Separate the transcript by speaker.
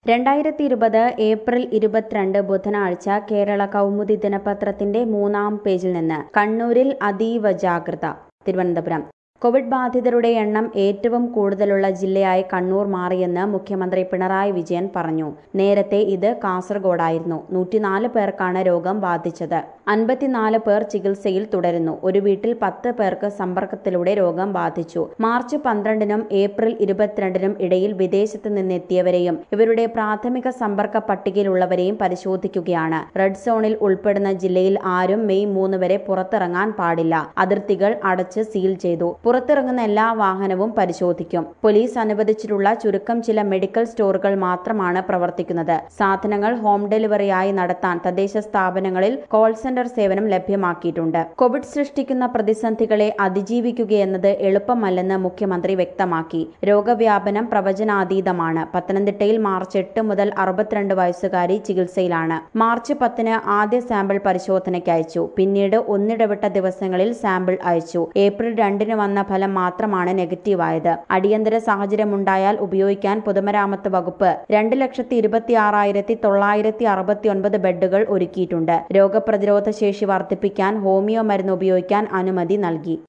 Speaker 1: രണ്ടായിരത്തി ഇരുപത് ഏപ്രിൽ ഇരുപത്തിരണ്ട് ബുധനാഴ്ച കേരള കൗമുദി ദിനപത്രത്തിന്റെ മൂന്നാം പേജിൽ നിന്ന് കണ്ണൂരിൽ അതീവ ജാഗ്രത തിരുവനന്തപുരം കോവിഡ് ബാധിതരുടെ എണ്ണം ഏറ്റവും കൂടുതലുള്ള ജില്ലയായി കണ്ണൂർ മാറിയെന്ന് മുഖ്യമന്ത്രി പിണറായി വിജയൻ പറഞ്ഞു നേരത്തെ ഇത് കാസർഗോഡായിരുന്നു നൂറ്റിനാല് പേർക്കാണ് രോഗം ബാധിച്ചത് അൻപത്തിനാല് പേർ ചികിത്സയിൽ തുടരുന്നു ഒരു വീട്ടിൽ പത്ത് പേർക്ക് സമ്പർക്കത്തിലൂടെ രോഗം ബാധിച്ചു മാർച്ച് പന്ത്രണ്ടിനും ഏപ്രിൽ ഇരുപത്തിരണ്ടിനും ഇടയിൽ വിദേശത്ത് നിന്നെത്തിയവരെയും ഇവരുടെ പ്രാഥമിക സമ്പർക്ക പട്ടികയിലുള്ളവരെയും പരിശോധിക്കുകയാണ് റെഡ് സോണിൽ ഉൾപ്പെടുന്ന ജില്ലയിൽ ആരും മെയ് മൂന്ന് വരെ പുറത്തിറങ്ങാൻ പാടില്ല അതിർത്തികൾ അടച്ച് സീൽ ചെയ്തു പുറത്തിറങ്ങുന്ന എല്ലാ വാഹനവും പരിശോധിക്കും പോലീസ് അനുവദിച്ചിട്ടുള്ള ചുരുക്കം ചില മെഡിക്കൽ സ്റ്റോറുകൾ മാത്രമാണ് പ്രവർത്തിക്കുന്നത് സാധനങ്ങൾ ഹോം ഡെലിവറിയായി നടത്താൻ തദ്ദേശ സ്ഥാപനങ്ങളിൽ കോൾ സെന്റർ സേവനം ലഭ്യമാക്കിയിട്ടുണ്ട് കോവിഡ് സൃഷ്ടിക്കുന്ന പ്രതിസന്ധികളെ അതിജീവിക്കുകയെന്നത് എളുപ്പമല്ലെന്ന് മുഖ്യമന്ത്രി വ്യക്തമാക്കി രോഗവ്യാപനം പ്രവചനാതീതമാണ് പത്തനംതിട്ടയിൽ മാർച്ച് എട്ട് മുതൽ അറുപത്തിരണ്ട് വയസ്സുകാരി ചികിത്സയിലാണ് മാർച്ച് പത്തിന് ആദ്യ സാമ്പിൾ പരിശോധനയ്ക്ക് അയച്ചു പിന്നീട് ഒന്നിടവിട്ട ദിവസങ്ങളിൽ സാമ്പിൾ അയച്ചു ഏപ്രിൽ രണ്ടിന് വന്ന ഫലം മാത്രമാണ് നെഗറ്റീവായത് അടിയന്തര സാഹചര്യമുണ്ടായാൽ ഉപയോഗിക്കാൻ പൊതുമരാമത്ത് വകുപ്പ് രണ്ട് ലക്ഷത്തി ഇരുപത്തി ആറായിരത്തി തൊള്ളായിരത്തി അറുപത്തി ഒൻപത് ബെഡുകൾ ഒരുക്കിയിട്ടുണ്ട് രോഗപ്രതിരോധ ശേഷി വർദ്ധിപ്പിക്കാൻ ഹോമിയോ മരുന്ന് ഉപയോഗിക്കാൻ അനുമതി നൽകി